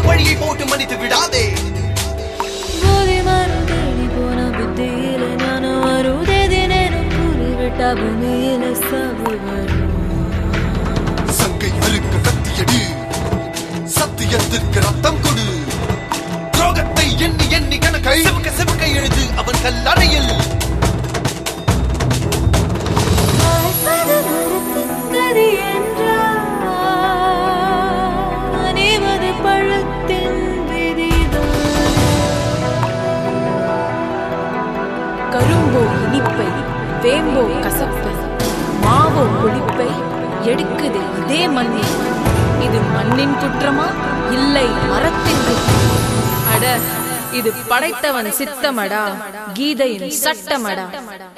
வழியை போட்டு மன்னித்து விடாதே போதை மரம் தேடி போன புத்தியில ஞானம் வருதே தினேனும் கூறிவிட்டா பூமியில சாவு வரும் சங்கை அறுக்க கத்தியடி சத்தியத்திற்கு ரத்தம் கொடு துரோகத்தை எண்ணி எண்ணி கணக்கை சிவக்க சிவக்க எழுது அவன் கல்லறையில் பார்ப்பது மரத்தின் கதி என்றால் அணிவது பழத்தின் விதிதான் கரும்போ இனிப்பை வேம்போ கசப்பை மாவோ புளிப்பை எடுக்குது இதே மண்ணே இது மண்ணின் குற்றமா இல்லை மரத்தின் குற்றமா அட இது படைத்தவன் சித்தமடா கீதையின் சட்டமடா